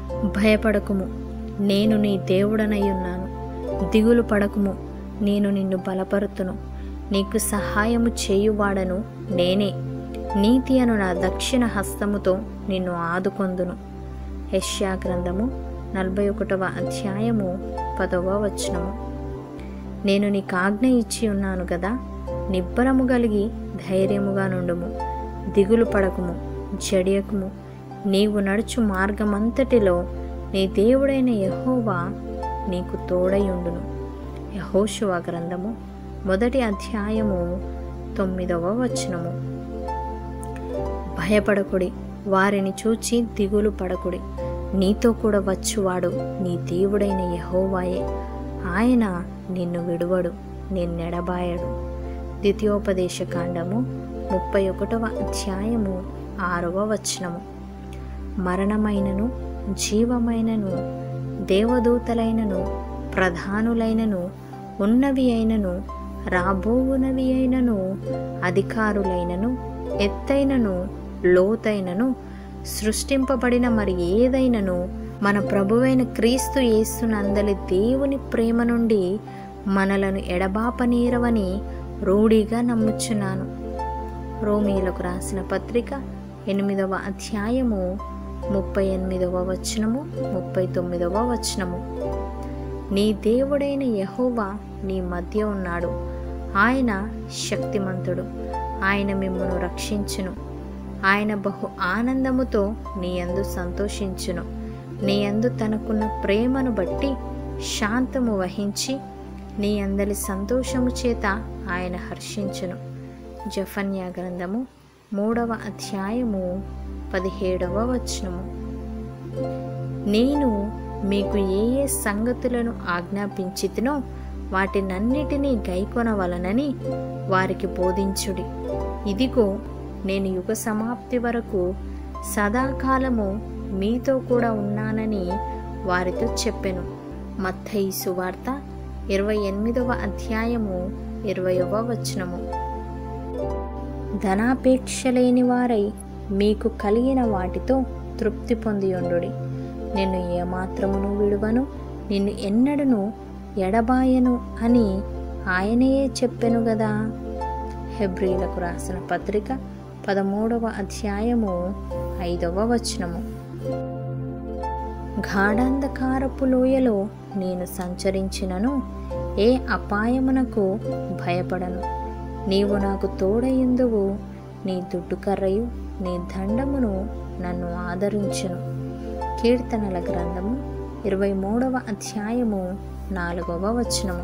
భయపడకుము నేను నీ దేవుడనయ్యున్నాను దిగులు పడకుము నేను నిన్ను బలపరుతును నీకు సహాయము చేయువాడను నేనే నీతి అను నా దక్షిణ హస్తముతో నిన్ను ఆదుకొందును యెషయా గ్రంథము నలభై ఒకటవ అధ్యాయము పదవ వచనము నేను నీకు ఆజ్ఞ ఇచ్చి ఉన్నాను కదా నిబ్బరము కలిగి ధైర్యముగా నుండుము దిగులు పడకుము జడియకుము నీవు నడుచు మార్గమంతటిలో నీ దేవుడైన యహోవా నీకు తోడయుండును యహోశువ గ్రంథము మొదటి అధ్యాయము తొమ్మిదవ వచనము భయపడకుడి వారిని చూచి దిగులు పడకుడి నీతో కూడా వచ్చువాడు నీ దేవుడైన యహోవాయే ఆయన నిన్ను విడువడు నిన్నెడబాయడు ద్వితీయోపదేశ కాండము ముప్పై ఒకటవ అధ్యాయము ఆరవ వచనము మరణమైనను జీవమైనను దేవదూతలైనను ప్రధానులైనను ఉన్నవి అయినను రాబోవునవి అయినను అధికారులైనను ఎత్తైనను లోతైనను సృష్టింపబడిన మరి ఏదైనను మన ప్రభువైన క్రీస్తు యేసునందలి దేవుని ప్రేమ నుండి మనలను ఎడబాపనీరవని రూఢిగా నమ్ముచున్నాను రోమీలకు రాసిన పత్రిక ఎనిమిదవ అధ్యాయము ముప్పై ఎనిమిదవ వచనము ముప్పై తొమ్మిదవ వచనము నీ దేవుడైన యహోవా నీ మధ్య ఉన్నాడు ఆయన శక్తిమంతుడు ఆయన మిమ్మను రక్షించును ఆయన బహు ఆనందముతో నీ యందు సంతోషించును నీ యందు తనకున్న ప్రేమను బట్టి శాంతము వహించి నీ అందలి సంతోషము చేత ఆయన హర్షించును జఫన్యా గ్రంథము మూడవ అధ్యాయము పదిహేడవ వచనము నేను మీకు ఏ ఏ సంగతులను ఆజ్ఞాపించితినో వాటినన్నిటినీ గైకొనవలనని వారికి బోధించుడి ఇదిగో నేను యుగ సమాప్తి వరకు సదాకాలము మీతో కూడా ఉన్నానని వారితో చెప్పెను మత్తయి సువార్త ఇరవై ఎనిమిదవ అధ్యాయము ఇరవయవ వచనము ధనాపేక్ష లేని వారై మీకు కలిగిన వాటితో తృప్తి పొందియుండుడి నిన్ను ఏమాత్రమును విడువను నిన్ను ఎన్నడను ఎడబాయను అని ఆయనయే చెప్పెను గదా హెబ్రీలకు రాసిన పత్రిక పదమూడవ అధ్యాయము ఐదవ వచనము గాఢాంధకారపు లోయలో నేను సంచరించినను ఏ అపాయమునకు భయపడను నీవు నాకు తోడయిందువు నీ దుడ్డుకర్రయు నీ దండమును నన్ను ఆదరించును కీర్తనల గ్రంథము ఇరవై మూడవ అధ్యాయము నాలుగవ వచనము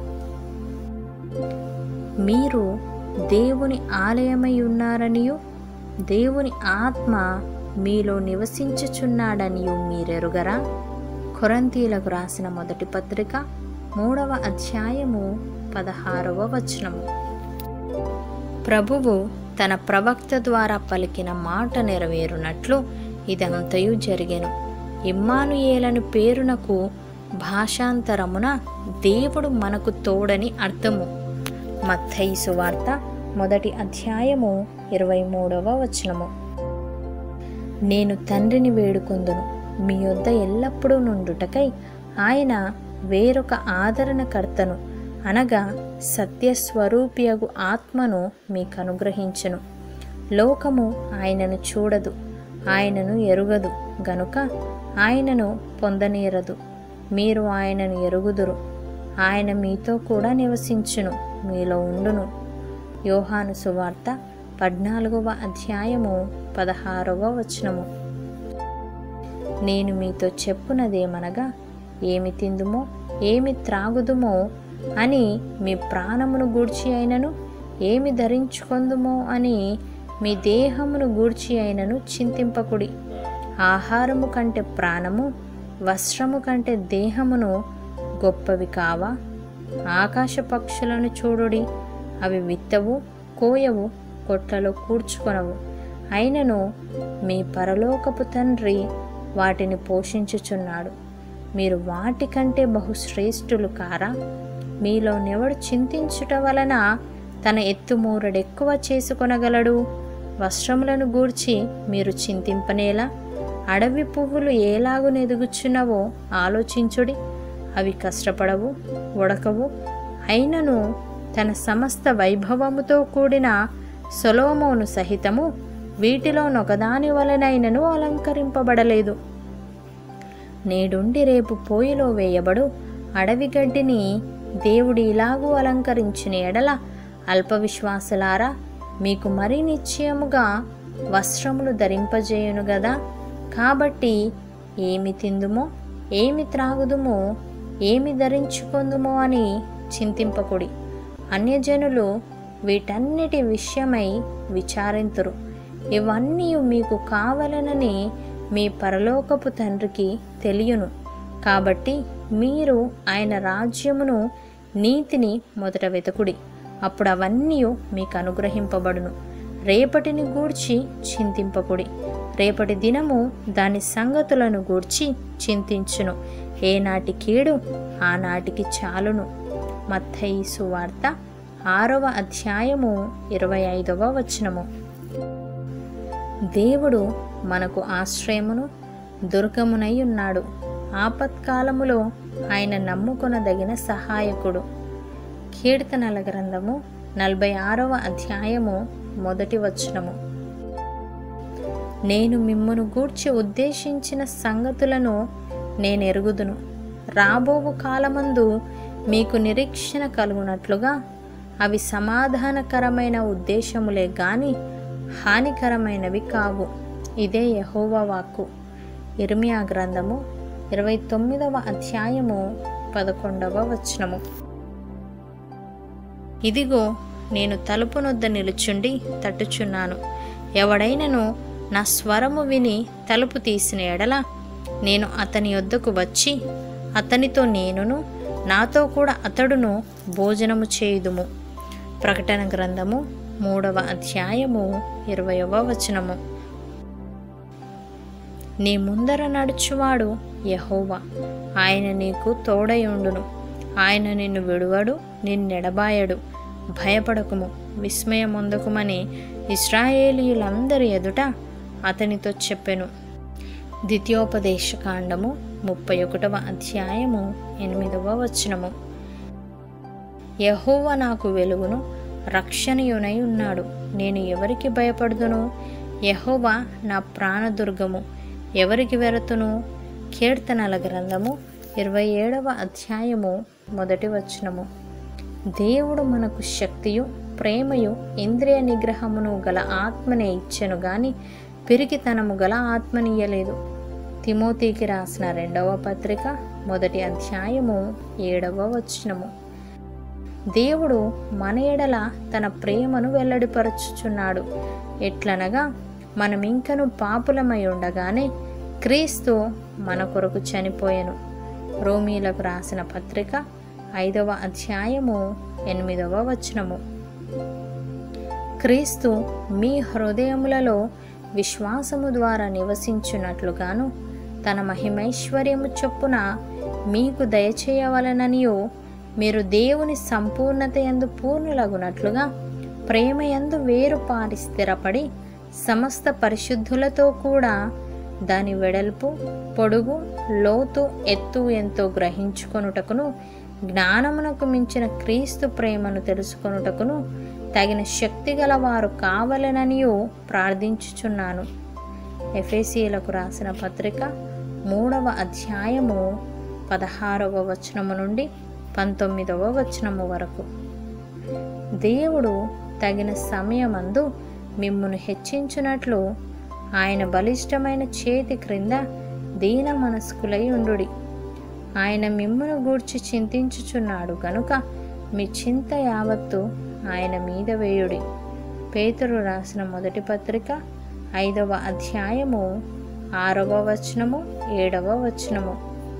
మీరు దేవుని ఆలయమై ఉన్నారనియు దేవుని ఆత్మ మీలో నివసించుచున్నాడనియు మీరెరుగరా కొరంతీలకు రాసిన మొదటి పత్రిక మూడవ అధ్యాయము పదహారవ వచనము ప్రభువు తన ప్రవక్త ద్వారా పలికిన మాట నెరవేరునట్లు ఇదంతయు జరిగెను ఇమ్మానుయేలను పేరునకు భాషాంతరమున దేవుడు మనకు తోడని అర్థము మత్తయి సువార్త మొదటి అధ్యాయము ఇరవై మూడవ వచనము నేను తండ్రిని వేడుకొందును మీ యొద్ద ఎల్లప్పుడూ నుండుటకై ఆయన వేరొక ఆదరణకర్తను అనగా సత్యస్వరూపియగు ఆత్మను మీకు అనుగ్రహించును లోకము ఆయనను చూడదు ఆయనను ఎరుగదు గనుక ఆయనను పొందనీరదు మీరు ఆయనను ఎరుగుదురు ఆయన మీతో కూడా నివసించును మీలో ఉండును యోహాను సువార్త పద్నాలుగవ అధ్యాయము పదహారవ వచనము నేను మీతో చెప్పునదేమనగా ఏమి తిందుమో ఏమి త్రాగుదుమో అని మీ ప్రాణమును గూర్చి అయినను ఏమి ధరించుకొందుమో అని మీ దేహమును గూర్చి అయినను చింతింపకుడి ఆహారము కంటే ప్రాణము వస్త్రము కంటే దేహమును గొప్పవి కావా ఆకాశ పక్షులను చూడుడి అవి విత్తవు కోయవు కొట్లలో కూర్చుకొనవు అయినను మీ పరలోకపు తండ్రి వాటిని పోషించుచున్నాడు మీరు వాటికంటే బహుశ్రేష్ఠులు కారా మీలో నెవడు చింతించుట వలన తన ఎత్తుమూరడెక్కువ చేసుకొనగలడు వస్త్రములను గూర్చి మీరు చింతింపనేలా అడవి పువ్వులు ఏలాగు నెదుగుచున్నవో ఆలోచించుడి అవి కష్టపడవు ఉడకవు అయినను తన సమస్త వైభవముతో కూడిన సొలోమోను సహితము వీటిలో నొకదాని వలనైనను అలంకరింపబడలేదు నేడుండి రేపు పోయిలో వేయబడు అడవి గడ్డిని దేవుడు ఇలాగూ అలంకరించిన ఎడల అల్ప విశ్వాసులారా మీకు మరీ నిశ్చయముగా వస్త్రములు ధరింపజేయును గదా కాబట్టి ఏమి తిందుమో ఏమి త్రాగుదుమో ఏమి ధరించుకుందుమో అని చింతింపకుడి అన్యజనులు వీటన్నిటి విషయమై విచారింతురు ఇవన్నీ మీకు కావలనని మీ పరలోకపు తండ్రికి తెలియను కాబట్టి మీరు ఆయన రాజ్యమును నీతిని మొదట వెతుకుడి అప్పుడు అవన్నీ మీకు అనుగ్రహింపబడును రేపటిని గూర్చి చింతింపకుడి రేపటి దినము దాని సంగతులను గూర్చి చింతించును ఏనాటి కీడు ఆనాటికి చాలును మత్తయి సువార్త ఆరవ అధ్యాయము ఇరవై ఐదవ వచనము దేవుడు మనకు ఆశ్రయమును దుర్గమునై ఉన్నాడు ఆపత్కాలములో ఆయన నమ్ముకొనదగిన సహాయకుడు కీర్తనల గ్రంథము నలభై ఆరవ అధ్యాయము మొదటి వచనము నేను మిమ్మును గూర్చి ఉద్దేశించిన సంగతులను నేను ఎరుగుదును రాబోవు కాలమందు మీకు నిరీక్షణ కలుగునట్లుగా అవి సమాధానకరమైన ఉద్దేశములే గాని హానికరమైనవి కావు ఇదే యహోవా వాక్కు ఇర్మియా గ్రంథము ఇరవై తొమ్మిదవ అధ్యాయము పదకొండవ వచనము ఇదిగో నేను తలుపు నొద్ద నిలుచుండి తట్టుచున్నాను ఎవడైనను నా స్వరము విని తలుపు తీసిన ఎడల నేను అతని వద్దకు వచ్చి అతనితో నేనును నాతో కూడా అతడును భోజనము చేయుదుము ప్రకటన గ్రంథము మూడవ అధ్యాయము ఇరవయవ వచనము నీ ముందర నడుచువాడు యహోవా ఆయన నీకు తోడయుండును ఆయన నిన్ను విడువడు నిన్నెడబాయడు భయపడకుము విస్మయమొందకుమని ఇస్రాయేలీయులందరి ఎదుట అతనితో చెప్పెను ద్వితీయోపదేశకాండము ముప్పై ఒకటవ అధ్యాయము ఎనిమిదవ వచనము యహోవ నాకు వెలుగును రక్షణయునై ఉన్నాడు నేను ఎవరికి భయపడుదును యహోవా నా ప్రాణదుర్గము ఎవరికి వెరతును కీర్తనల గ్రంథము ఇరవై ఏడవ అధ్యాయము మొదటి వచనము దేవుడు మనకు శక్తియు ప్రేమయు ఇంద్రియ నిగ్రహమును గల ఆత్మనే ఇచ్చెను గాని పిరికితనము గల ఆత్మనియ్యలేదు తిమోతికి రాసిన రెండవ పత్రిక మొదటి అధ్యాయము ఏడవ వచనము దేవుడు మన ఎడల తన ప్రేమను వెల్లడిపరచుచున్నాడు ఎట్లనగా మనం ఇంకను పాపులమై ఉండగానే క్రీస్తు మన కొరకు చనిపోయెను రోమీలకు రాసిన పత్రిక ఐదవ అధ్యాయము ఎనిమిదవ వచనము క్రీస్తు మీ హృదయములలో విశ్వాసము ద్వారా నివసించున్నట్లుగాను తన మహిమైశ్వర్యము చొప్పున మీకు దయచేయవలననియో మీరు దేవుని సంపూర్ణత ఎందు పూర్ణులగునట్లుగా ప్రేమ యందు వేరు పారి స్థిరపడి సమస్త పరిశుద్ధులతో కూడా దాని వెడల్పు పొడుగు లోతు ఎత్తు ఎంతో గ్రహించుకొనుటకును జ్ఞానమునకు మించిన క్రీస్తు ప్రేమను తెలుసుకొనుటకును తగిన శక్తి గల వారు కావలననియో ప్రార్థించుచున్నాను ఎఫేసీలకు రాసిన పత్రిక మూడవ అధ్యాయము పదహారవ వచనము నుండి పంతొమ్మిదవ వచనము వరకు దేవుడు తగిన సమయమందు మిమ్మును హెచ్చించునట్లు ఆయన బలిష్టమైన చేతి క్రింద దీన మనస్కులై ఉండుడి ఆయన మిమ్మును గూర్చి చింతించుచున్నాడు గనుక మీ చింత యావత్తు ఆయన మీద వేయుడి పేతురు రాసిన మొదటి పత్రిక ఐదవ అధ్యాయము ఆరవ వచనము ఏడవ వచనము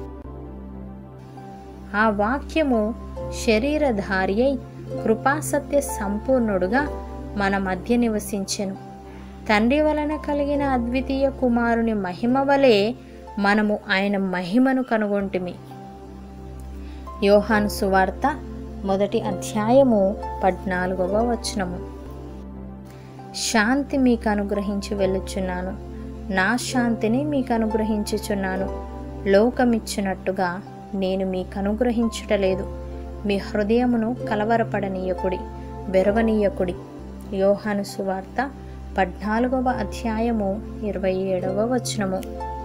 ఆ వాక్యము శరీరధారి అయి కృపాసత్య సంపూర్ణుడుగా మన మధ్య నివసించెను తండ్రి వలన కలిగిన అద్వితీయ కుమారుని మహిమ వలె మనము ఆయన మహిమను కనుగొంటిమి యోహాను సువార్త మొదటి అధ్యాయము పద్నాలుగవ వచనము శాంతి మీకు అనుగ్రహించి వెళ్ళుచున్నాను నా శాంతిని మీకు అనుగ్రహించుచున్నాను లోకమిచ్చినట్టుగా నేను మీకు అనుగ్రహించుటలేదు మీ హృదయమును కలవరపడనీయకుడి బెరవనీయకుడి యోహాను సువార్త పద్నాలుగవ అధ్యాయము ఇరవై ఏడవ వచనము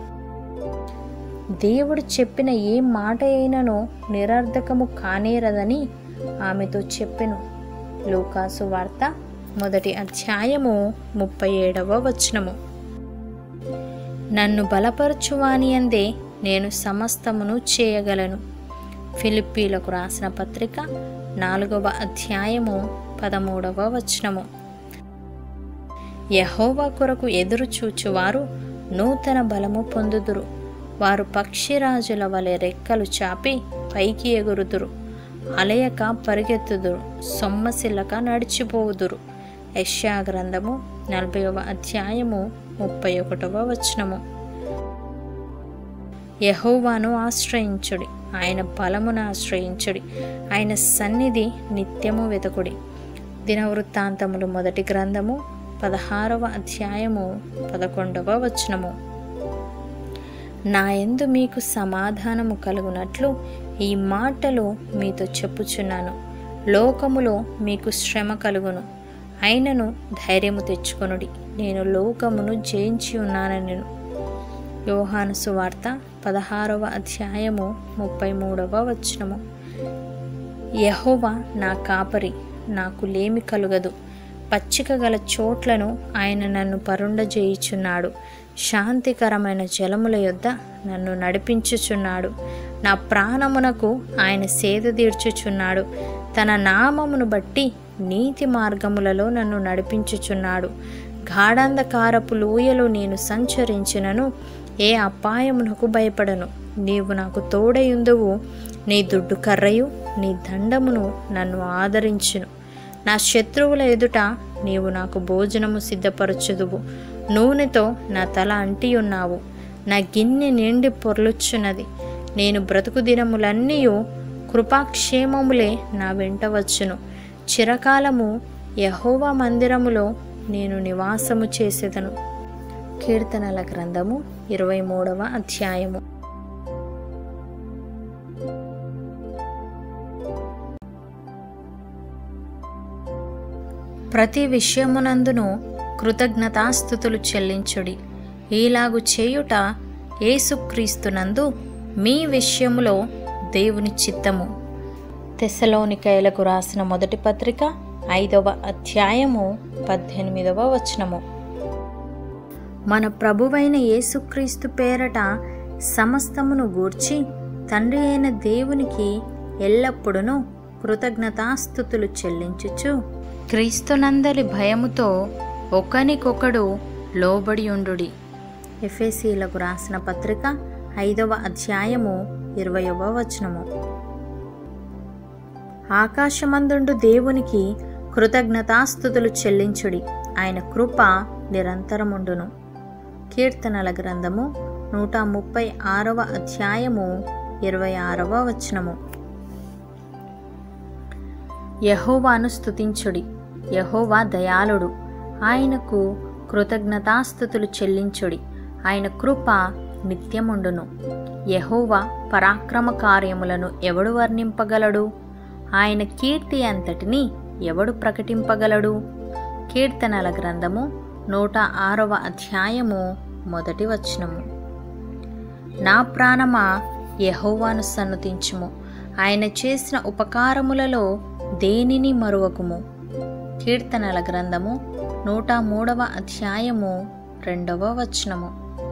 దేవుడు చెప్పిన ఏ మాట అయినను నిరర్ధకము కానేరదని ఆమెతో చెప్పెను లూకాసు వార్త మొదటి అధ్యాయము ముప్పై ఏడవ వచనము నన్ను బలపరచువాని అందే నేను సమస్తమును చేయగలను ఫిలిప్పీలకు రాసిన పత్రిక నాలుగవ అధ్యాయము పదమూడవ వచనము యహోవా కొరకు ఎదురు చూచువారు నూతన బలము పొందుదురు వారు పక్షిరాజుల వలె రెక్కలు చాపి పైకి ఎగురుదురు అలయక పరిగెత్తుదురు సొమ్మసిల్లక నడిచిపోవుదురు యష్యా గ్రంథము నలభైవ అధ్యాయము ముప్పై ఒకటవ వచనము యహోవాను ఆశ్రయించుడి ఆయన బలమును ఆశ్రయించుడి ఆయన సన్నిధి నిత్యము వెతకుడి దినవృత్తాంతములు మొదటి గ్రంథము పదహారవ అధ్యాయము పదకొండవ వచనము నా యందు మీకు సమాధానము కలుగునట్లు ఈ మాటలు మీతో చెప్పుచున్నాను లోకములో మీకు శ్రమ కలుగును అయినను ధైర్యము తెచ్చుకొనుడి నేను లోకమును జయించి ఉన్నానని యోహాను సువార్త పదహారవ అధ్యాయము ముప్పై మూడవ వచనము యహోవా నా కాపరి నాకు లేమి కలుగదు పచ్చిక గల చోట్లను ఆయన నన్ను పరుండజేయుచున్నాడు శాంతికరమైన జలముల యొద్ద నన్ను నడిపించుచున్నాడు నా ప్రాణమునకు ఆయన సేద తీర్చుచున్నాడు తన నామమును బట్టి నీతి మార్గములలో నన్ను నడిపించుచున్నాడు గాఢాంధకారపు లోయలో నేను సంచరించినను ఏ అపాయమునకు భయపడను నీవు నాకు తోడయుందువు నీ దుడ్డు కర్రయు నీ దండమును నన్ను ఆదరించును నా శత్రువుల ఎదుట నీవు నాకు భోజనము సిద్ధపరచుదువు నూనెతో నా తల అంటి ఉన్నావు నా గిన్నె నిండి పొర్లుచున్నది నేను బ్రతుకు దినములన్నీ కృపాక్షేమములే నా వెంట వచ్చును చిరకాలము యహోవా మందిరములో నేను నివాసము చేసేదను కీర్తనల గ్రంథము ఇరవై మూడవ అధ్యాయము ప్రతి విషయమునందును కృతజ్ఞతాస్థుతులు చెల్లించుడి ఈలాగు చేయుట యేసుక్రీస్తునందు మీ విషయములో దేవుని చిత్తము తెసలోనికైలకు రాసిన మొదటి పత్రిక ఐదవ అధ్యాయము పద్దెనిమిదవ వచనము మన ప్రభువైన యేసుక్రీస్తు పేరట సమస్తమును గూర్చి తండ్రి అయిన దేవునికి ఎల్లప్పుడూ కృతజ్ఞతాస్థుతులు చెల్లించుచు క్రీస్తునందలి భయముతో ఒకనికొకడు లోబడి ఉండుడి ఎఫ్ఎసీలకు రాసిన పత్రిక ఐదవ అధ్యాయము ఇరవయవ వచనము ఆకాశమందుండు దేవునికి కృతజ్ఞతాస్థుతులు చెల్లించుడి ఆయన కృప నిరంతరముండును కీర్తనల గ్రంథము నూట ముప్పై ఆరవ అధ్యాయము ఇరవై ఆరవ వచనము యహోవాను స్తుతించుడి యహోవా దయాళుడు ఆయనకు కృతజ్ఞతాస్థుతులు చెల్లించుడి ఆయన కృప నిత్యముండును యహోవా పరాక్రమ కార్యములను ఎవడు వర్ణింపగలడు ఆయన కీర్తి అంతటిని ఎవడు ప్రకటింపగలడు కీర్తనల గ్రంథము నూట ఆరవ అధ్యాయము మొదటి వచనము నా ప్రాణమా యహోవాను సన్నుతించుము ఆయన చేసిన ఉపకారములలో దేనిని మరువకుము కీర్తనల గ్రంథము నూట మూడవ అధ్యాయము రెండవ వచనము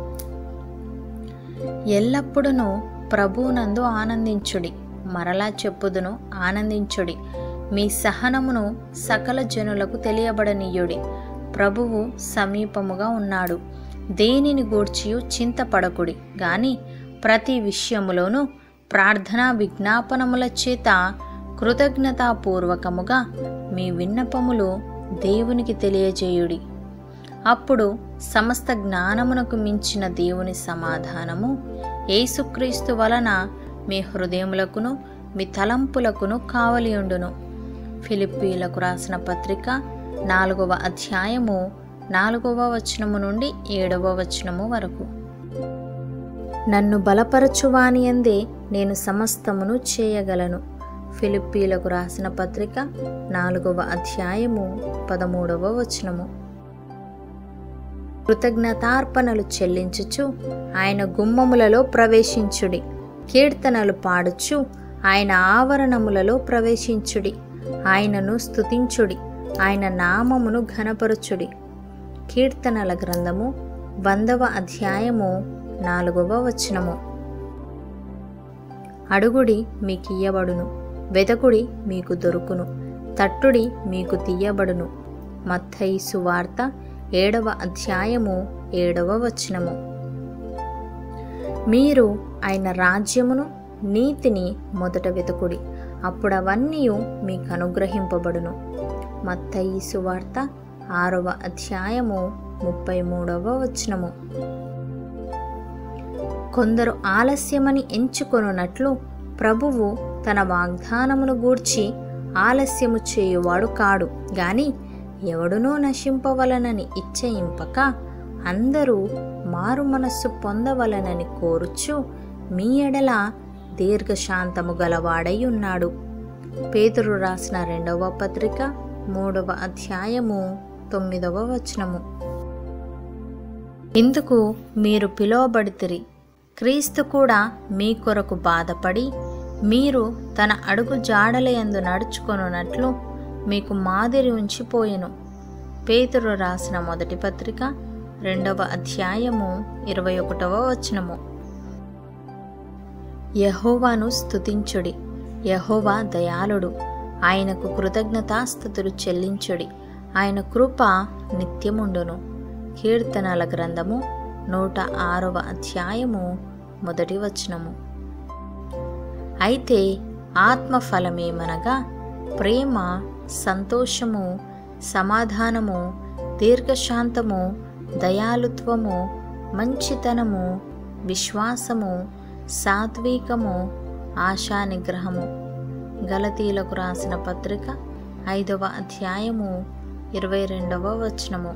ఎల్లప్పుడూ ప్రభువునందు ఆనందించుడి మరలా చెప్పుదును ఆనందించుడి మీ సహనమును సకల జనులకు తెలియబడనీయుడి ప్రభువు సమీపముగా ఉన్నాడు దేనిని గూర్చియు చింతపడకుడి గాని ప్రతి విషయములోనూ ప్రార్థనా విజ్ఞాపనముల చేత కృతజ్ఞతాపూర్వకముగా మీ విన్నపములు దేవునికి తెలియజేయుడి అప్పుడు సమస్త జ్ఞానమునకు మించిన దేవుని సమాధానము యేసుక్రీస్తు వలన మీ హృదయములకును మీ తలంపులకును కావలియుండును ఫిలిప్పీలకు రాసిన పత్రిక నాలుగవ అధ్యాయము నాలుగవ వచనము నుండి ఏడవ వచనము వరకు నన్ను బలపరచువాని అందే నేను సమస్తమును చేయగలను ఫిలిప్పీలకు రాసిన పత్రిక నాలుగవ అధ్యాయము పదమూడవ వచనము కృతజ్ఞతార్పణలు చెల్లించుచు ఆయన గుమ్మములలో ప్రవేశించుడి కీర్తనలు పాడుచు ఆయన ఆవరణములలో ప్రవేశించుడి ఆయనను స్తుతించుడి ఆయన నామమును ఘనపరచుడి కీర్తనల గ్రంథము వందవ అధ్యాయము నాలుగవ వచనము అడుగుడి మీకు ఇయ్యబడును వెదకుడి మీకు దొరుకును తట్టుడి మీకు తీయబడును మత్తయి సువార్త ఏడవ అధ్యాయము ఏడవ వచనము మీరు ఆయన రాజ్యమును నీతిని మొదట వెతుకుడి అప్పుడు అవన్నీ మీకు అనుగ్రహింపబడును మత్తయి సువార్త ఆరవ అధ్యాయము ముప్పై మూడవ వచనము కొందరు ఆలస్యమని ఎంచుకొనున్నట్లు ప్రభువు తన వాగ్దానమును గూర్చి ఆలస్యము చేయువాడు కాడు గాని ఎవడునూ నశింపవలనని ఇచ్చయింపక అందరూ మారు మనస్సు పొందవలనని కోరుచు మీ ఎడల దీర్ఘశాంతము గలవాడై ఉన్నాడు పేతురు రాసిన రెండవ పత్రిక మూడవ అధ్యాయము తొమ్మిదవ వచనము ఇందుకు మీరు పిలువబడితిరి క్రీస్తు కూడా మీ కొరకు బాధపడి మీరు తన అడుగు జాడలయందు నడుచుకొనున్నట్లు మీకు మాదిరి ఉంచిపోయెను పేతురు రాసిన మొదటి పత్రిక రెండవ అధ్యాయము ఇరవై ఒకటవ వచనము యహోవాను స్తుతించుడి యహోవా దయాళుడు ఆయనకు కృతజ్ఞతాస్థుతులు చెల్లించుడి ఆయన కృప నిత్యముండును కీర్తనల గ్రంథము నూట ఆరవ అధ్యాయము మొదటి వచనము అయితే ఆత్మఫలమేమనగా ప్రేమ సంతోషము సమాధానము దీర్ఘశాంతము దయాలుత్వము మంచితనము విశ్వాసము సాత్వికము ఆశానిగ్రహము గలతీలకు రాసిన పత్రిక ఐదవ అధ్యాయము ఇరవై రెండవ వచనము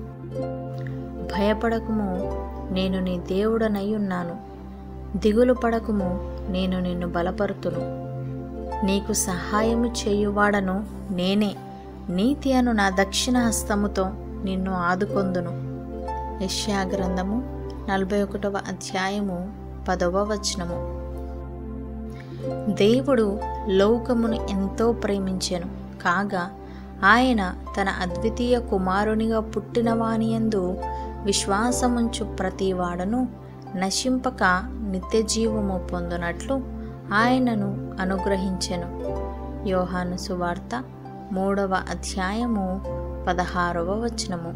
భయపడకుము నేను నీ దేవుడనై ఉన్నాను దిగులు పడకుము నేను నిన్ను బలపరుతును నీకు సహాయము చేయువాడను నేనే నీతి అను నా దక్షిణ హస్తముతో నిన్ను ఆదుకొందును యెషయా గ్రంథము నలభై ఒకటవ అధ్యాయము పదవ వచనము దేవుడు లోకమును ఎంతో ప్రేమించెను కాగా ఆయన తన అద్వితీయ కుమారునిగా పుట్టిన వానియందు విశ్వాసముంచు ప్రతివాడను నశింపక నిత్య జీవము పొందునట్లు ఆయనను అనుగ్రహించెను యోహాను సువార్త మూడవ అధ్యాయము పదహారవ వచనము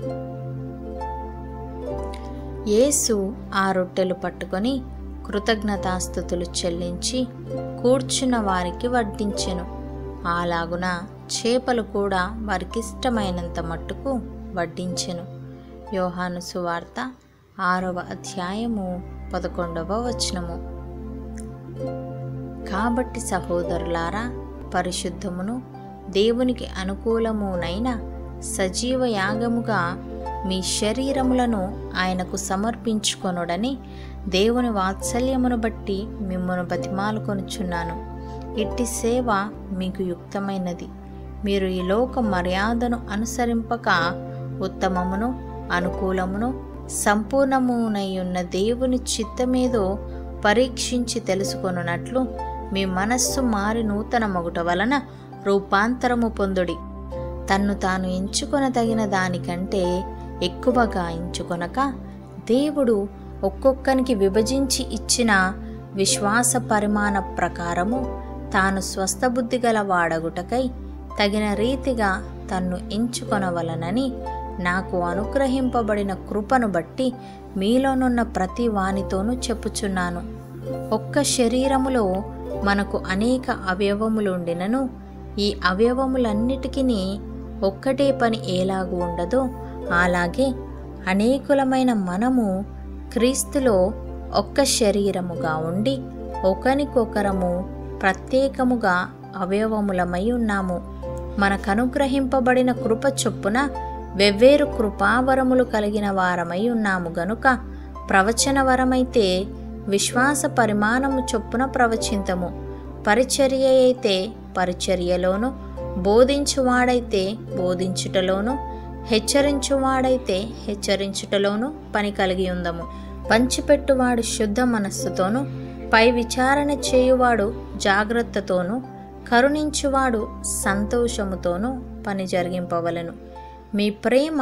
యేసు ఆ రొట్టెలు పట్టుకొని కృతజ్ఞతాస్థుతులు చెల్లించి కూర్చున్న వారికి వడ్డించెను అలాగున చేపలు కూడా వారికిష్టమైనంత మట్టుకు వడ్డించెను యోహాను సువార్త ఆరవ అధ్యాయము పదకొండవ వచనము కాబట్టి సహోదరులారా పరిశుద్ధమును దేవునికి అనుకూలమునైన సజీవ యాగముగా మీ శరీరములను ఆయనకు సమర్పించుకొనుడని దేవుని వాత్సల్యమును బట్టి మిమ్మను బతిమాలుకొనుచున్నాను ఇట్టి సేవ మీకు యుక్తమైనది మీరు ఈ లోక మర్యాదను అనుసరింపక ఉత్తమమును అనుకూలమును సంపూర్ణమునయ్యున్న దేవుని చిత్తమేదో పరీక్షించి తెలుసుకొనున్నట్లు మీ మనస్సు మారి నూతన మొగుట వలన రూపాంతరము పొందుడి తన్ను తాను ఎంచుకొనదగిన దానికంటే ఎక్కువగా ఎంచుకొనక దేవుడు ఒక్కొక్కనికి విభజించి ఇచ్చిన విశ్వాస పరిమాణ ప్రకారము తాను స్వస్థబుద్ధి గల వాడగుటకై తగిన రీతిగా తన్ను ఎంచుకొనవలనని నాకు అనుగ్రహింపబడిన కృపను బట్టి మీలోనున్న ప్రతి వానితోనూ చెప్పుచున్నాను ఒక్క శరీరములో మనకు అనేక అవయవములుండినను ఈ అవయవములన్నిటికీ ఒక్కటే పని ఎలాగు ఉండదో అలాగే అనేకులమైన మనము క్రీస్తులో ఒక్క శరీరముగా ఉండి ఒకనికొకరము ప్రత్యేకముగా అవయవములమై ఉన్నాము మనకనుగ్రహింపబడిన కృప చొప్పున వెవ్వేరు కృపావరములు కలిగిన వారమై ఉన్నాము గనుక ప్రవచన వరమైతే విశ్వాస పరిమాణము చొప్పున ప్రవచింతము పరిచర్య అయితే పరిచర్యలోను బోధించువాడైతే బోధించుటలోను హెచ్చరించువాడైతే హెచ్చరించుటలోను పని కలిగి ఉందము పంచిపెట్టువాడు శుద్ధ మనస్సుతోనూ పై విచారణ చేయువాడు జాగ్రత్తతోనూ కరుణించువాడు సంతోషముతోనూ పని జరిగింపవలను మీ ప్రేమ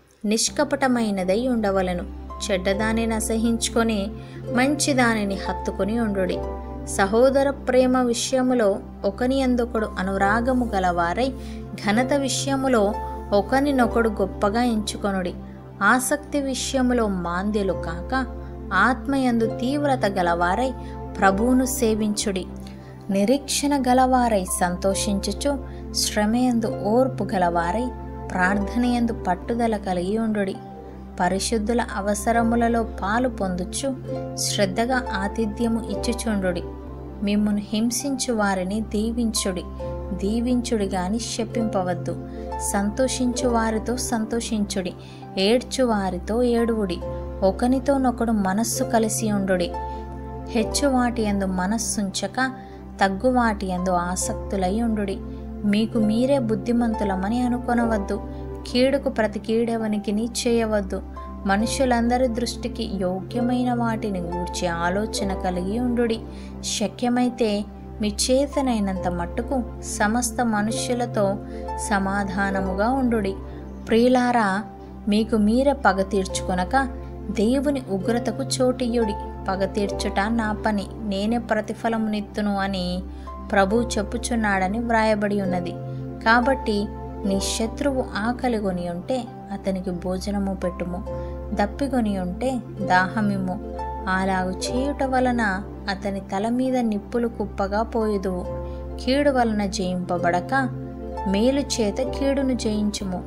నిష్కపటమైనదై ఉండవలను చెడ్డదానిని అసహించుకొని మంచిదానిని హత్తుకొని ఉండుడి సహోదర ప్రేమ విషయములో ఒకని అందొకడు అనురాగము గలవారై ఘనత విషయములో ఒకనినొకడు గొప్పగా ఎంచుకొనుడి ఆసక్తి విషయములో మాంద్యులు కాక ఆత్మయందు తీవ్రత గలవారై ప్రభువును సేవించుడి నిరీక్షణ గలవారై సంతోషించుచు శ్రమయందు ఓర్పు గలవారై ప్రార్థనయందు పట్టుదల కలిగి ఉండుడి పరిశుద్ధుల అవసరములలో పాలు పొందుచు శ్రద్ధగా ఆతిథ్యము ఇచ్చుచుండుడి మిమ్మును హింసించు వారిని దీవించుడి దీవించుడి గాని శపింపవద్దు సంతోషించు వారితో సంతోషించుడి ఏడ్చు వారితో ఏడువుడి ఒకనితోనొకడు మనస్సు కలిసి ఉండుడి హెచ్చు వాటి ఎందు మనస్సుంచక తగ్గు వాటి ఎందు ఆసక్తులై ఉండుడి మీకు మీరే బుద్ధిమంతులమని అనుకొనవద్దు కీడుకు ప్రతి కీడెవనికి చేయవద్దు మనుషులందరి దృష్టికి యోగ్యమైన వాటిని గూర్చి ఆలోచన కలిగి ఉండుడి శక్యమైతే మీ చేతనైనంత మట్టుకు సమస్త మనుష్యులతో సమాధానముగా ఉండుడి ప్రియులారా మీకు మీరే పగ తీర్చుకొనక దేవుని ఉగ్రతకు చోటియుడి పగ తీర్చుట నా పని నేనే ప్రతిఫలమునిత్తును అని ప్రభు చెప్పుచున్నాడని వ్రాయబడి ఉన్నది కాబట్టి నీ శత్రువు ఆకలిగొని ఉంటే అతనికి భోజనము పెట్టుము దప్పిగొని ఉంటే దాహమిమ్ము అలాగు చేయుట వలన అతని తల మీద నిప్పులు కుప్పగా పోయుదువు కీడు వలన జయింపబడక మేలు చేత కీడును జయించుము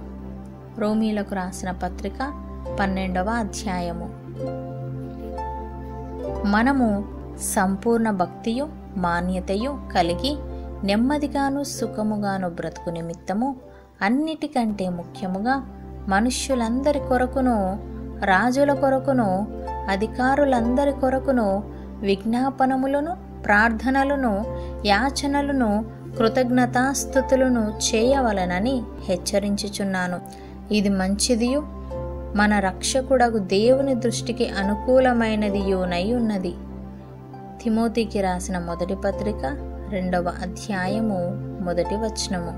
రోమీలకు రాసిన పత్రిక పన్నెండవ అధ్యాయము మనము సంపూర్ణ భక్తియు మాన్యతయు కలిగి నెమ్మదిగాను సుఖముగాను బ్రతుకు నిమిత్తము అన్నిటికంటే ముఖ్యముగా మనుష్యులందరి కొరకును రాజుల కొరకును అధికారులందరి కొరకును విజ్ఞాపనములను ప్రార్థనలను యాచనలను కృతజ్ఞతాస్థుతులను చేయవలనని హెచ్చరించుచున్నాను ఇది మంచిదియు మన రక్షకుడగు దేవుని దృష్టికి అనుకూలమైనదియునై ఉన్నది తిమోతికి రాసిన మొదటి పత్రిక రెండవ అధ్యాయము మొదటి వచనము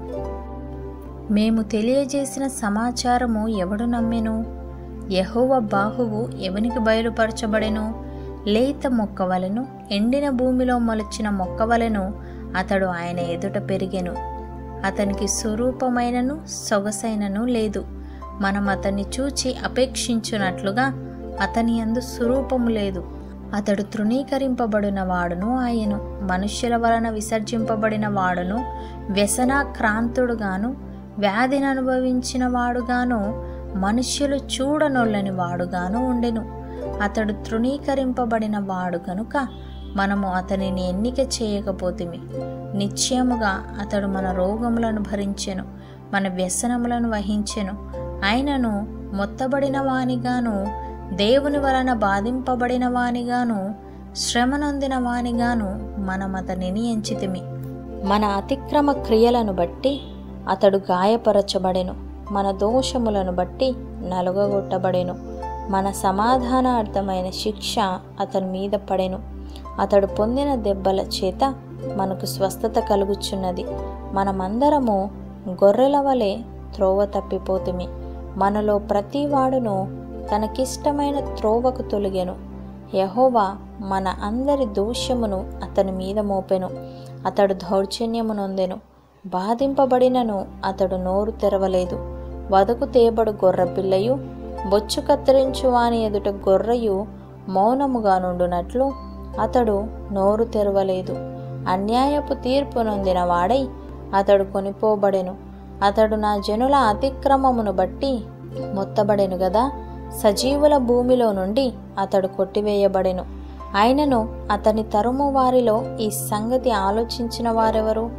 మేము తెలియజేసిన సమాచారము ఎవడు నమ్మెను యహోవ బాహువు ఎవనికి బయలుపరచబడెను లేత మొక్కవలెను ఎండిన భూమిలో మొలచిన మొక్కవలెను అతడు ఆయన ఎదుట పెరిగెను అతనికి స్వరూపమైనను సొగసైనను లేదు మనం అతన్ని చూచి అపేక్షించున్నట్లుగా అతని అందు స్వరూపము లేదు అతడు తృణీకరింపబడిన వాడును ఆయను మనుష్యుల వలన విసర్జింపబడిన వాడును వ్యసనాక్రాంతుడుగాను వ్యాధిని అనుభవించిన వాడుగాను మనుష్యులు చూడనొల్లని వాడుగాను ఉండెను అతడు తృణీకరింపబడిన వాడు గనుక మనము అతనిని ఎన్నిక చేయకపోతిమి నిశ్చయముగా అతడు మన రోగములను భరించెను మన వ్యసనములను వహించెను ఆయనను మొత్తబడిన వానిగాను దేవుని వలన బాధింపబడిన వానిగాను శ్రమనొందిన వానిగాను మనం అతనిని ఎంచితిమి మన అతిక్రమ క్రియలను బట్టి అతడు గాయపరచబడెను మన దోషములను బట్టి నలుగగొట్టబడెను మన సమాధానార్థమైన శిక్ష అతని మీద పడెను అతడు పొందిన దెబ్బల చేత మనకు స్వస్థత కలుగుచున్నది మనమందరము గొర్రెల వలె త్రోవ తప్పిపోతుమి మనలో ప్రతివాడును తనకిష్టమైన త్రోవకు తొలిగెను యహోవా మన అందరి దోషమును అతని మీద మోపెను అతడు దౌర్జన్యము నొందెను బాధింపబడినను అతడు నోరు తెరవలేదు వదకు తేబడు గొర్రెపిల్లయు బొచ్చు కత్తిరించు వాని ఎదుట గొర్రెయు మౌనముగా నుండునట్లు అతడు నోరు తెరవలేదు అన్యాయపు తీర్పు నొందిన వాడై అతడు కొనిపోబడెను అతడు నా జనుల అతిక్రమమును బట్టి మొత్తబడెను గదా సజీవుల భూమిలో నుండి అతడు కొట్టివేయబడెను అయినను అతని తరుము వారిలో ఈ సంగతి ఆలోచించిన వారెవరు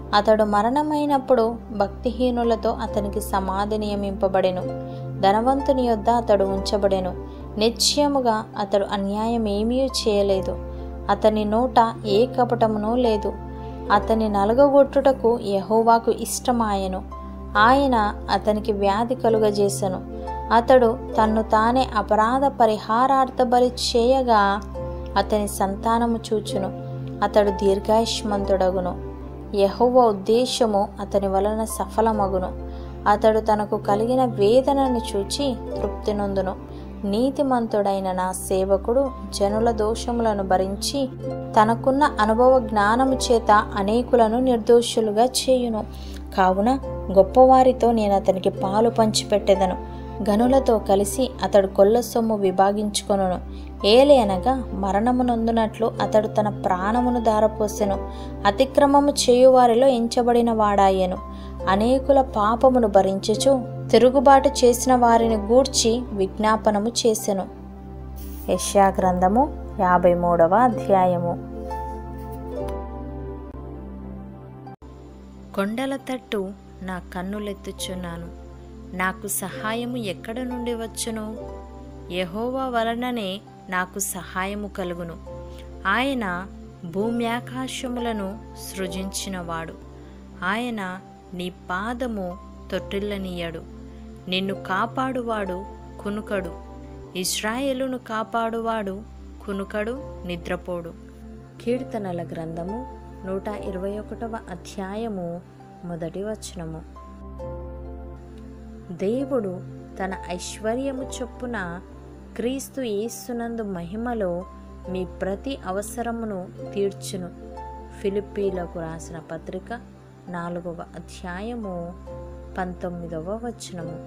అతడు మరణమైనప్పుడు భక్తిహీనులతో అతనికి సమాధి నియమింపబడెను ధనవంతుని యొద్ద అతడు ఉంచబడెను నిశ్చయముగా అతడు అన్యాయం ఏమీ చేయలేదు అతని నోట ఏ కపటమునూ లేదు అతని నలగగొట్టుటకు యహోవాకు ఇష్టమాయెను ఆయన అతనికి వ్యాధి కలుగజేసెను అతడు తన్ను తానే అపరాధ పరిహారార్థ బలి చేయగా అతని సంతానము చూచును అతడు దీర్ఘాయుష్మంతుడగును యహోవ ఉద్దేశము అతని వలన సఫలమగును అతడు తనకు కలిగిన వేదనని చూచి తృప్తి నొందును నీతిమంతుడైన నా సేవకుడు జనుల దోషములను భరించి తనకున్న అనుభవ జ్ఞానము చేత అనేకులను నిర్దోషులుగా చేయును కావున గొప్పవారితో నేను అతనికి పాలు పంచిపెట్టెదను గనులతో కలిసి అతడు కొల్ల సొమ్ము విభాగించుకొనును ఏలి అనగా మరణము నొందునట్లు అతడు తన ప్రాణమును దారపోసెను అతిక్రమము చేయువారిలో ఎంచబడిన వాడాయెను అనేకుల పాపమును భరించుచు తిరుగుబాటు చేసిన వారిని గూర్చి విజ్ఞాపనము చేసెను యెషయా గ్రంథము యాభై మూడవ అధ్యాయము కొండల తట్టు నా కన్నులెత్తుచున్నాను నాకు సహాయము ఎక్కడ నుండి వచ్చును యహోవా వలననే నాకు సహాయము కలుగును ఆయన భూమ్యాకాశములను సృజించినవాడు ఆయన నీ పాదము తొట్టిల్లనీయడు నిన్ను కాపాడువాడు కునుకడు ఇస్రాయేలును కాపాడువాడు కునుకడు నిద్రపోడు కీర్తనల గ్రంథము నూట ఇరవై ఒకటవ అధ్యాయము మొదటి వచనము దేవుడు తన ఐశ్వర్యము చొప్పున క్రీస్తు యేసునందు మహిమలో మీ ప్రతి అవసరమును తీర్చును ఫిలిప్పీలకు రాసిన పత్రిక నాలుగవ అధ్యాయము పంతొమ్మిదవ వచనము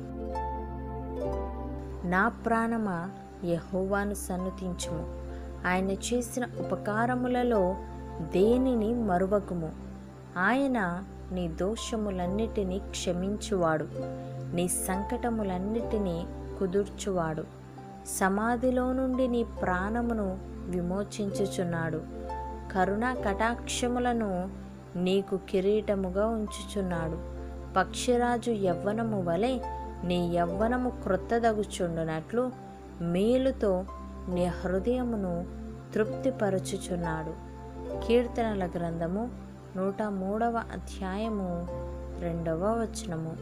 నా ప్రాణమా యహోవాను సన్నుతించుము ఆయన చేసిన ఉపకారములలో దేనిని మరువకుము ఆయన నీ దోషములన్నిటినీ క్షమించువాడు నీ సంకటములన్నిటినీ కుదుర్చువాడు సమాధిలో నుండి నీ ప్రాణమును విమోచించుచున్నాడు కరుణ కటాక్షములను నీకు కిరీటముగా ఉంచుచున్నాడు పక్షిరాజు యవ్వనము వలె నీ యవ్వనము క్రొత్తదగుచుండునట్లు మేలుతో నీ హృదయమును తృప్తిపరచుచున్నాడు కీర్తనల గ్రంథము నూట మూడవ అధ్యాయము రెండవ వచనము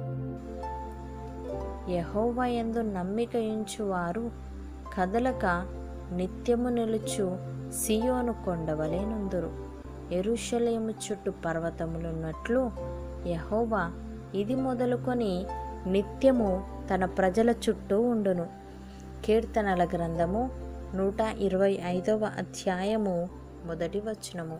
యహోవా యందు నమ్మిక ఉంచువారు కదలక నిత్యము నిలుచు సియోను కొండవలే నుందురు ఎరుషలేము చుట్టూ పర్వతములున్నట్లు యహోవా ఇది మొదలుకొని నిత్యము తన ప్రజల చుట్టూ ఉండును కీర్తనల గ్రంథము నూట ఇరవై ఐదవ అధ్యాయము మొదటి వచనము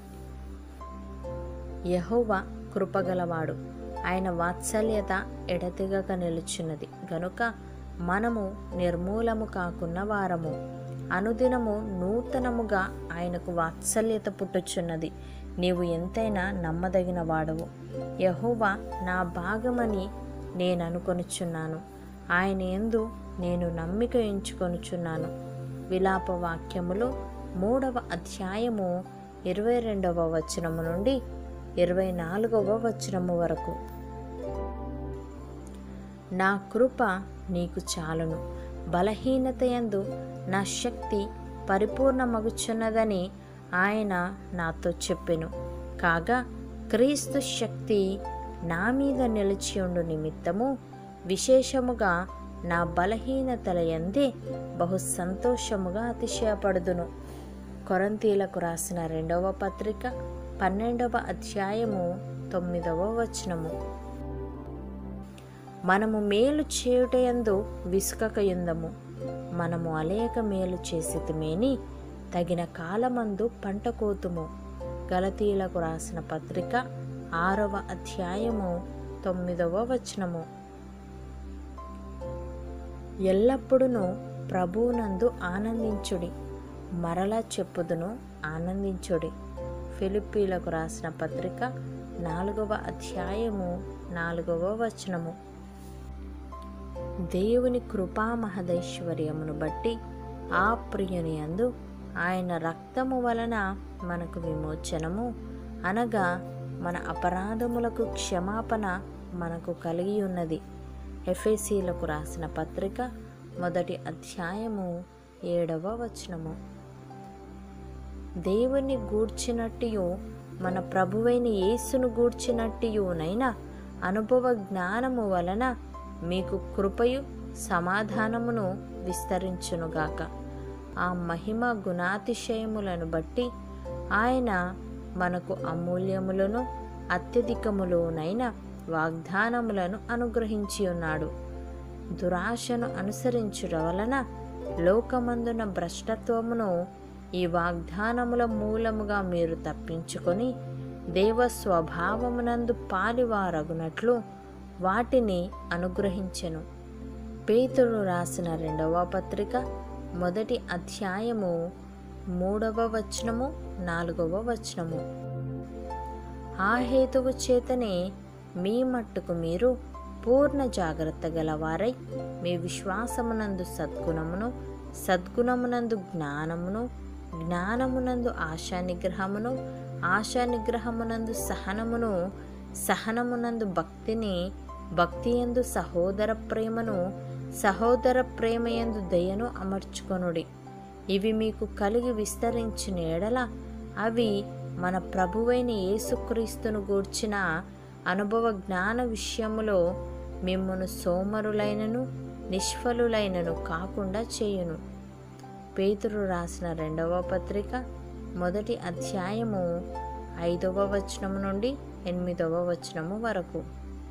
యహోవా కృపగలవాడు ఆయన వాత్సల్యత ఎడతెగక నిలుచున్నది గనుక మనము నిర్మూలము కాకున్న వారము అనుదినము నూతనముగా ఆయనకు వాత్సల్యత పుట్టుచున్నది నీవు ఎంతైనా నమ్మదగిన వాడవు యహోవా నా భాగమని నేను అనుకొనుచున్నాను ఆయన ఎందు నేను నమ్మిక ఎంచుకొనుచున్నాను విలాప వాక్యములు మూడవ అధ్యాయము ఇరవై రెండవ వచనము నుండి ఇరవై నాలుగవ వచనము వరకు నా కృప నీకు చాలును బలహీనత యందు నా శక్తి పరిపూర్ణమగుచున్నదని ఆయన నాతో చెప్పెను కాగా క్రీస్తు శక్తి నా మీద నిలిచి ఉండు నిమిత్తము విశేషముగా నా బలహీనతల యందే బహు సంతోషముగా అతిశయపడుదును కొరంతీలకు రాసిన రెండవ పత్రిక పన్నెండవ అధ్యాయము తొమ్మిదవ వచనము మనము మేలు చేయుటయందు విసుకకయుందము మనము అలేక మేలు చేసితిమేని తగిన కాలమందు పంట కోతుము గలతీలకు రాసిన పత్రిక ఆరవ అధ్యాయము తొమ్మిదవ వచనము ఎల్లప్పుడూ ప్రభువునందు ఆనందించుడి మరలా చెప్పుదును ఆనందించుడి ఫిలిప్పీలకు రాసిన పత్రిక నాలుగవ అధ్యాయము నాలుగవ వచనము దేవుని కృపా మహదైశ్వర్యమును బట్టి ఆ ప్రియుని అందు ఆయన రక్తము వలన మనకు విమోచనము అనగా మన అపరాధములకు క్షమాపణ మనకు కలిగి ఉన్నది ఎఫ్ఎసీలకు రాసిన పత్రిక మొదటి అధ్యాయము ఏడవ వచనము దేవుని గూర్చినట్టియు మన ప్రభువైన యేసును గూర్చినట్టియునైనా అనుభవ జ్ఞానము వలన మీకు కృపయు సమాధానమును విస్తరించునుగాక ఆ మహిమ గుణాతిశయములను బట్టి ఆయన మనకు అమూల్యములను అత్యధికములోనైన వాగ్దానములను అనుగ్రహించి ఉన్నాడు దురాశను అనుసరించుట వలన లోకమందున భ్రష్టత్వమును ఈ వాగ్దానముల మూలముగా మీరు తప్పించుకొని దేవ స్వభావమునందు పాలివారగునట్లు వాటిని అనుగ్రహించెను పేతుడు రాసిన రెండవ పత్రిక మొదటి అధ్యాయము మూడవ వచనము నాలుగవ వచనము ఆ హేతువు చేతనే మీ మట్టుకు మీరు పూర్ణ జాగ్రత్త గలవారై మీ విశ్వాసమునందు సద్గుణమును సద్గుణమునందు జ్ఞానమును జ్ఞానమునందు ఆశా నిగ్రహమును ఆశా నిగ్రహమునందు సహనమును సహనమునందు భక్తిని భక్తి ఎందు సహోదర ప్రేమను సహోదర ప్రేమయందు దయను అమర్చుకొనుడి ఇవి మీకు కలిగి విస్తరించిన ఎడల అవి మన ప్రభువైన యేసుక్రీస్తును గూర్చిన అనుభవ జ్ఞాన విషయములో మిమ్మను సోమరులైనను నిష్ఫలులైనను కాకుండా చేయును పేతురు రాసిన రెండవ పత్రిక మొదటి అధ్యాయము ఐదవ వచనము నుండి ఎనిమిదవ వచనము వరకు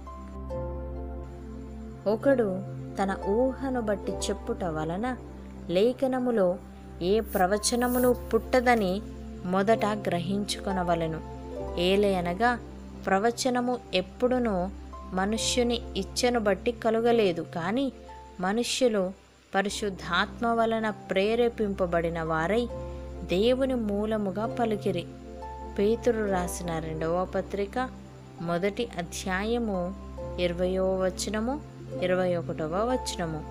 ఒకడు తన ఊహను బట్టి చెప్పుట వలన లేఖనములో ఏ ప్రవచనమును పుట్టదని మొదట గ్రహించుకొనవలెను ఏలయనగా ప్రవచనము ఎప్పుడునూ మనుష్యుని ఇచ్చను బట్టి కలుగలేదు కానీ మనుష్యులు పరిశుద్ధాత్మ వలన ప్రేరేపింపబడిన వారై దేవుని మూలముగా పలికిరి పేతురు రాసిన రెండవ పత్రిక మొదటి అధ్యాయము ఇరవయో వచనము ఇరవై ఒకటవ వచనము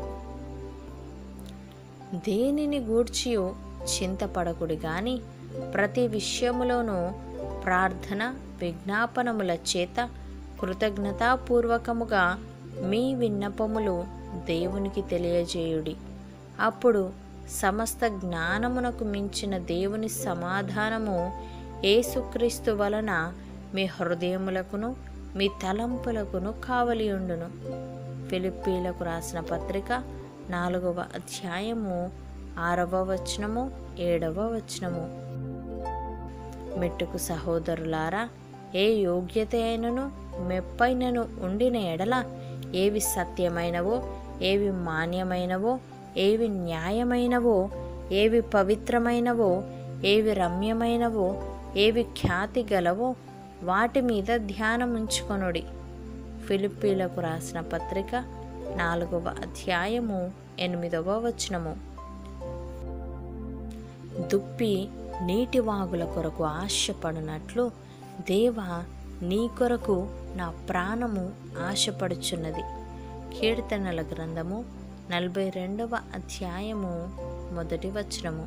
దేనిని గూర్చియు చింతపడకుడి గాని ప్రతి విషయములోనూ ప్రార్థన విజ్ఞాపనముల చేత కృతజ్ఞతాపూర్వకముగా మీ విన్నపములు దేవునికి తెలియజేయుడి అప్పుడు సమస్త జ్ఞానమునకు మించిన దేవుని సమాధానము యేసుక్రీస్తు వలన మీ హృదయములకును మీ తలంపులకును కావలియుండును ఫిలిప్పీలకు రాసిన పత్రిక నాలుగవ అధ్యాయము ఆరవ వచనము ఏడవ వచనము మెట్టుకు సహోదరులారా ఏ యోగ్యత అయినను మెప్పైనను ఉండిన ఎడల ఏవి సత్యమైనవో ఏవి మాన్యమైనవో ఏవి న్యాయమైనవో ఏవి పవిత్రమైనవో ఏవి రమ్యమైనవో ఏవి ఖ్యాతి గలవో వాటి మీద ధ్యానం ఉంచుకొనుడి ఫిలిప్పీలకు రాసిన పత్రిక నాలుగవ అధ్యాయము ఎనిమిదవ వచనము దుప్పి నీటి వాగుల కొరకు ఆశపడినట్లు దేవా నీ కొరకు నా ప్రాణము ఆశపడుచున్నది కీర్తనల గ్రంథము నలభై రెండవ అధ్యాయము మొదటి వచనము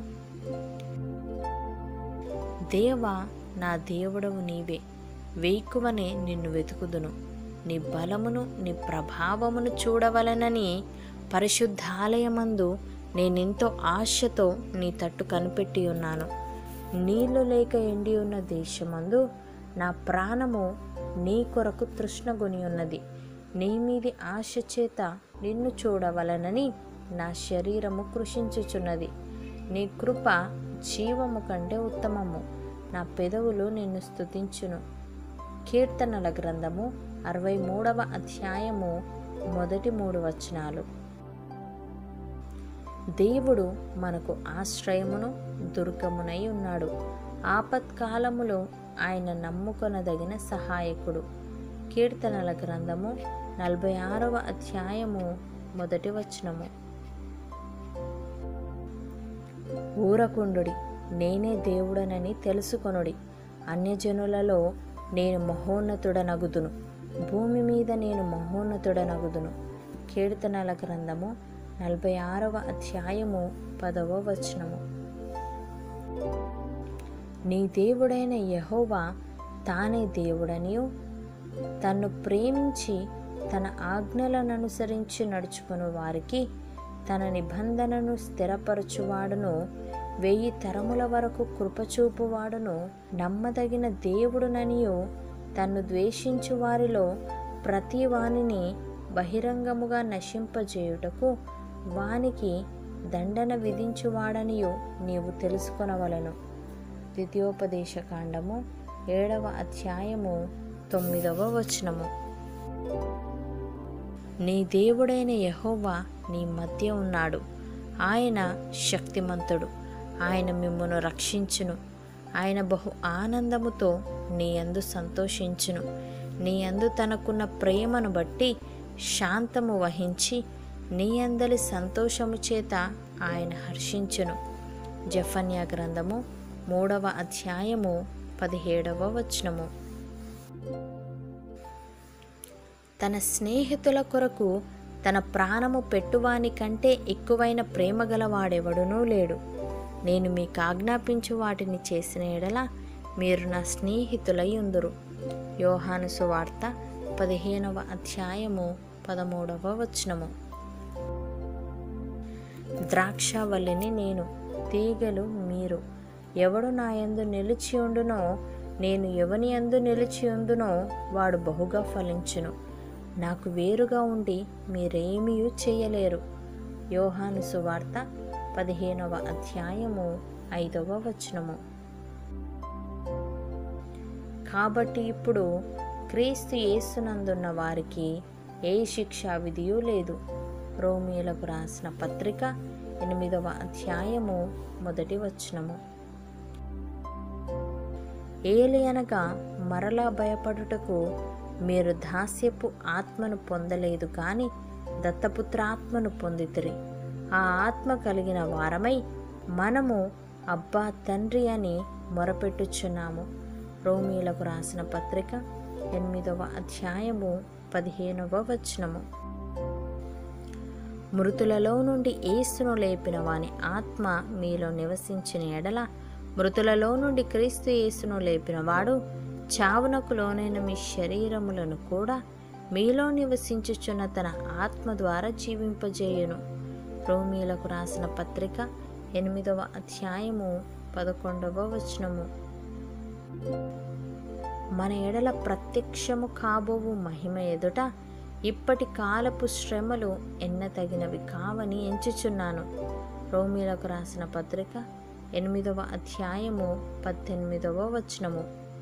దేవా నా దేవుడవు నీవే వేకువనే నిన్ను వెతుకుదును నీ బలమును నీ ప్రభావమును చూడవలనని పరిశుద్ధాలయమందు నేనెంతో ఆశతో నీ తట్టు కనిపెట్టి ఉన్నాను నీళ్లు లేక ఎండి ఉన్న దేశమందు నా ప్రాణము నీ కొరకు తృష్ణగొని ఉన్నది నీ మీది ఆశ చేత నిన్ను చూడవలనని నా శరీరము కృషించుచున్నది నీ కృప జీవము కంటే ఉత్తమము నా పెదవులు నిన్ను స్తుతించును కీర్తనల గ్రంథము అరవై మూడవ అధ్యాయము మొదటి మూడు వచనాలు దేవుడు మనకు ఆశ్రయమును దుర్గమునై ఉన్నాడు ఆపత్కాలములో ఆయన నమ్ముకొనదగిన సహాయకుడు కీర్తనల గ్రంథము నలభై ఆరవ అధ్యాయము మొదటి వచనము ఊరకుండుడి నేనే దేవుడనని తెలుసుకొనుడి అన్యజనులలో నేను మహోన్నతుడనగుదును భూమి మీద నేను మహోన్నతుడనగుదును కీర్తనల గ్రంథము నలభై ఆరవ అధ్యాయము పదవ వచనము నీ దేవుడైన యహోవా తానే దేవుడనియు తన్ను ప్రేమించి తన ఆజ్ఞలను అనుసరించి నడుచుకుని వారికి తన నిబంధనను స్థిరపరచువాడును వెయ్యి తరముల వరకు కృపచూపువాడును నమ్మదగిన దేవుడుననియు తన్ను ద్వేషించు వారిలో ప్రతి వానిని బహిరంగముగా నశింపజేయుటకు వానికి దండన విధించువాడనియు నీవు తెలుసుకొనవలను ద్వితీయోపదేశ కాండము ఏడవ అధ్యాయము తొమ్మిదవ వచనము నీ దేవుడైన యహోవా నీ మధ్య ఉన్నాడు ఆయన శక్తిమంతుడు ఆయన మిమ్మును రక్షించును ఆయన బహు ఆనందముతో నీ అందు సంతోషించును నీ అందు తనకున్న ప్రేమను బట్టి శాంతము వహించి నీ అందలి సంతోషము చేత ఆయన హర్షించును జఫన్యా గ్రంథము మూడవ అధ్యాయము పదిహేడవ వచనము తన స్నేహితుల కొరకు తన ప్రాణము పెట్టువాని కంటే ఎక్కువైన ప్రేమ గలవాడెవడునూ లేడు నేను మీకు ఆజ్ఞాపించు వాటిని చేసిన ఎడల మీరు నా స్నేహితులై ఉందురు యోహాను సువార్త పదిహేనవ అధ్యాయము పదమూడవ వచనము ద్రాక్షవల్లిని నేను తీగలు మీరు ఎవడు నా యందు నిలిచి ఉండునో నేను ఎవని యందు నిలిచి ఉందునో వాడు బహుగా ఫలించును నాకు వేరుగా ఉండి మీరేమీ చేయలేరు యోహాను సువార్త పదిహేనవ అధ్యాయము ఐదవ వచనము కాబట్టి ఇప్పుడు క్రీస్తు యేసునందున్న వారికి ఏ శిక్షా విధియూ లేదు రోమిలకు రాసిన పత్రిక ఎనిమిదవ అధ్యాయము మొదటి వచనము ఏలి అనగా మరలా భయపడుటకు మీరు దాస్యపు ఆత్మను పొందలేదు కానీ దత్తపుత్ర ఆత్మను పొందితిరి ఆ ఆత్మ కలిగిన వారమై మనము అబ్బా తండ్రి అని మొరపెట్టుచున్నాము రోమీలకు రాసిన పత్రిక ఎనిమిదవ అధ్యాయము పదిహేనవ వచనము మృతులలో నుండి ఏసును లేపిన వాని ఆత్మ మీలో నివసించిన ఎడల మృతులలో నుండి క్రీస్తు యేసును లేపినవాడు చావునకు లోనైన మీ శరీరములను కూడా మీలో నివసించుచున్న తన ఆత్మ ద్వారా జీవింపజేయును రోమీలకు రాసిన పత్రిక ఎనిమిదవ అధ్యాయము పదకొండవ వచనము మన ఎడల ప్రత్యక్షము కాబోవు మహిమ ఎదుట ఇప్పటి కాలపు శ్రమలు ఎన్నతగినవి కావని ఎంచుచున్నాను రోమీలకు రాసిన పత్రిక ఎనిమిదవ అధ్యాయము పద్దెనిమిదవ వచనము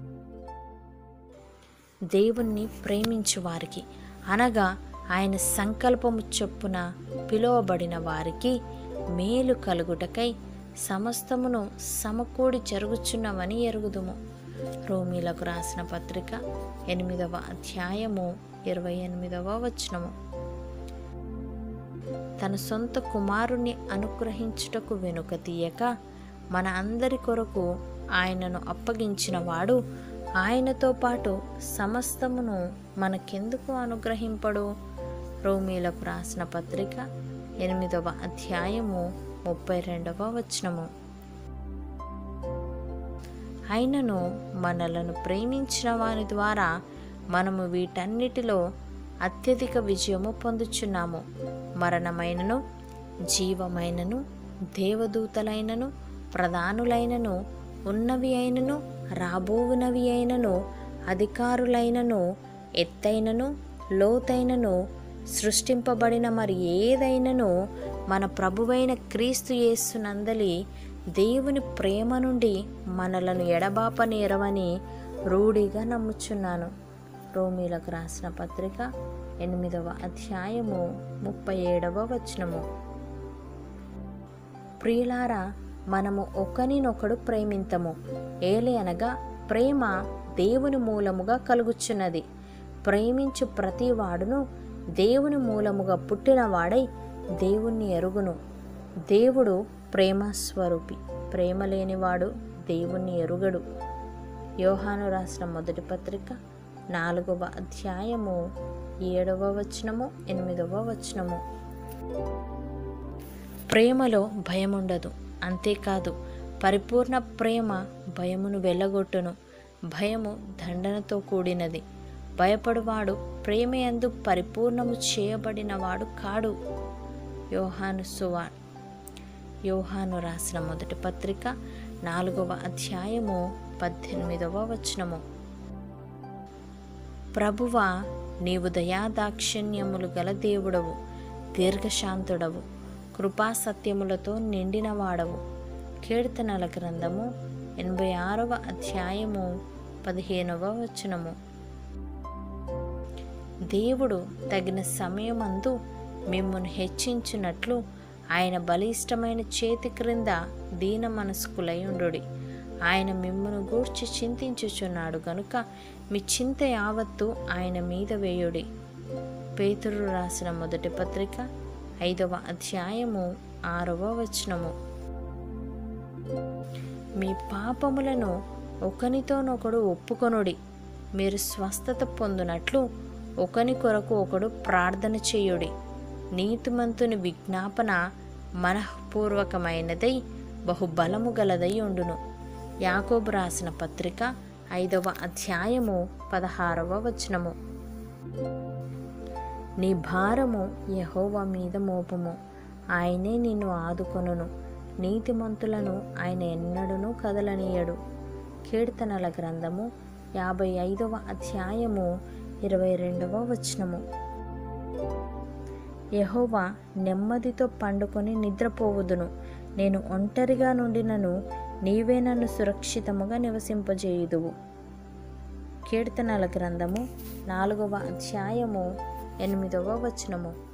దేవుణ్ణి ప్రేమించు వారికి అనగా ఆయన సంకల్పము చొప్పున పిలువబడిన వారికి మేలు కలుగుటకై సమస్తమును సమకూడి జరుగుచున్నవని ఎరుగుదుము రోమీలకు రాసిన పత్రిక ఎనిమిదవ అధ్యాయము ఇరవై ఎనిమిదవ వచనము తన సొంత కుమారుణ్ణి అనుగ్రహించుటకు వెనుక తీయక మన అందరి కొరకు ఆయనను అప్పగించిన వాడు ఆయనతో పాటు సమస్తమును మనకెందుకు అనుగ్రహింపడు రోమీలకు రాసిన పత్రిక ఎనిమిదవ అధ్యాయము ముప్పై రెండవ వచనము అయినను మనలను ప్రేమించిన వారి ద్వారా మనము వీటన్నిటిలో అత్యధిక విజయము పొందుచున్నాము మరణమైనను జీవమైనను దేవదూతలైనను ప్రధానులైనను ఉన్నవి అయినను రాబోవునవి అయినను అధికారులైనను ఎత్తైనను లోతైనను సృష్టింపబడిన మరి ఏదైనను మన ప్రభువైన క్రీస్తు యేసునందలి దేవుని ప్రేమ నుండి మనలను ఎడబాపనేరవని రూఢిగా నమ్ముచున్నాను రోమీలకు రాసిన పత్రిక ఎనిమిదవ అధ్యాయము ముప్పై ఏడవ వచనము ప్రియులారా మనము ఒకరినొకడు ప్రేమింతము ఏలి అనగా ప్రేమ దేవుని మూలముగా కలుగుచున్నది ప్రేమించు ప్రతి వాడును దేవుని మూలముగా పుట్టినవాడై దేవుణ్ణి ఎరుగును దేవుడు ప్రేమ స్వరూపి ప్రేమ లేనివాడు దేవుణ్ణి ఎరుగడు యోహాను రాసిన మొదటి పత్రిక నాలుగవ అధ్యాయము ఏడవ వచనము ఎనిమిదవ వచనము ప్రేమలో భయం ఉండదు అంతేకాదు పరిపూర్ణ ప్రేమ భయమును వెళ్ళగొట్టును భయము దండనతో కూడినది భయపడువాడు ప్రేమయందు పరిపూర్ణము చేయబడినవాడు కాడు యోహాను సువార్ యోహాను రాసిన మొదటి పత్రిక నాలుగవ అధ్యాయము పద్దెనిమిదవ వచనము ప్రభువా నీవు దయాదాక్షిణ్యములు గల దేవుడవు దీర్ఘశాంతుడవు కృపా సత్యములతో నిండినవాడవు కీర్తనల గ్రంథము ఎనభై ఆరవ అధ్యాయము పదిహేనవ వచనము దేవుడు తగిన సమయమందు మిమ్మును హెచ్చించినట్లు ఆయన బలిష్టమైన చేతి క్రింద దీన మనస్కులై ఉండుడి ఆయన మిమ్మును గూర్చి చింతించుచున్నాడు గనుక మీ చింత యావత్తు ఆయన మీద వేయుడి పేతురు రాసిన మొదటి పత్రిక ఐదవ అధ్యాయము ఆరవ వచనము మీ పాపములను ఒకనితోనొకడు ఒప్పుకొనుడి మీరు స్వస్థత పొందునట్లు ఒకని కొరకు ఒకడు ప్రార్థన చేయుడి నీతిమంతుని విజ్ఞాపన మనఃపూర్వకమైనదై బహుబలము గలదై ఉండును యాకోబు రాసిన పత్రిక ఐదవ అధ్యాయము పదహారవ వచనము నీ భారము యహోవా మీద మోపము ఆయనే నిన్ను ఆదుకొనును నీతిమంతులను ఆయన ఎన్నడూనూ కదలనీయడు కీర్తనల గ్రంథము యాభై ఐదవ అధ్యాయము ఇరవై రెండవ వచనము యహోవా నెమ్మదితో పండుకొని నిద్రపోవుదును నేను ఒంటరిగా నుండినను నీవే నన్ను సురక్షితముగా నివసింపజేయుదువు కీర్తనల గ్రంథము నాలుగవ అధ్యాయము ఎనిమిదవ వచనము